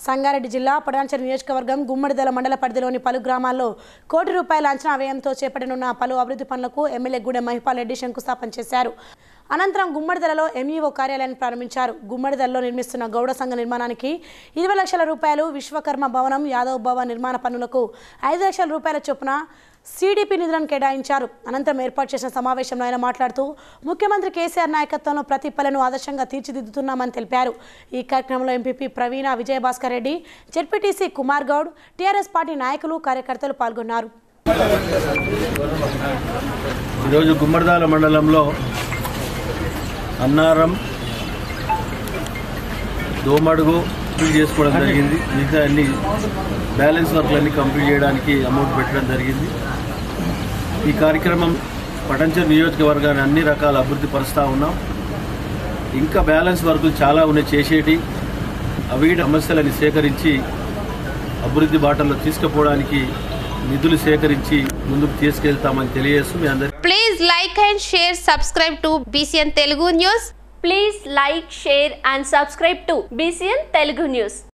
సంగారెడ్డి జిల్లా పడాంచర్ నియోజకవర్గం గుమ్మడిదల మండల పరిధిలోని పలు గ్రామాల్లో కోటి రూపాయల అంచనా వ్యయంతో చేపట్టనున్న పలు అభివృద్ధి పనులకు ఎమ్మెల్యే గూడెం మహిపాల్ రెడ్డి శంకుస్థాపన చేశారు అనంతరం గుమ్మడిదలలో ఎంఈఓ కార్యాలయాన్ని ప్రారంభించారు గుమ్మడిదలలో నిర్మిస్తున్న గౌడ సంఘ నిర్మాణానికి ఇరవై లక్షల రూపాయలు విశ్వకర్మ భవనం యాదవ్ భవన్ నిర్మాణ పనులకు ఐదు లక్షల రూపాయల చొప్పున సిడిపి నిధులను కేటాయించారు అనంతరం ఏర్పాటు చేసిన సమావేశంలో ఆయన మాట్లాడుతూ ముఖ్యమంత్రి కేసీఆర్ నాయకత్వంలో ప్రతి పల్లెను ఆదర్శంగా తీర్చిదిద్దుతున్నామని తెలిపారు ఈ కార్యక్రమంలో MPP Praveena Vijayabhaskar Reddy ZPTC Kumar Goud TRS party నాయకులు కార్యకర్తలు పాల్గొన్నారు ఈరోజు గుమ్మడిదాల మండలంలో అన్నారం దోమడుగు కంప్లీట్ చేసుకోవడం జరిగింది మిగతా అన్ని బ్యాలెన్స్ వర్క్లన్నీ కంప్లీట్ చేయడానికి అమౌంట్ పెట్టడం జరిగింది ఈ కార్యక్రమం పటంచర్ నియోజకవర్గాన్ని అన్ని రకాల అభివృద్ధి పరుస్తూ ఉన్నాం ఇంకా బ్యాలెన్స్ వర్కులు చాలా ఉన్నాయి చేసేటి అవి సమస్యలని సేకరించి అభివృద్ధి బాటల్లో తీసుకుపోవడానికి నిధులు సేకరించి ముందుకు తీసుకెళ్తామని తెలియజేస్తూ మీ అందరికీ Please like and share, subscribe to BCN Telugu News. Please like, share and subscribe to BCN Telugu News.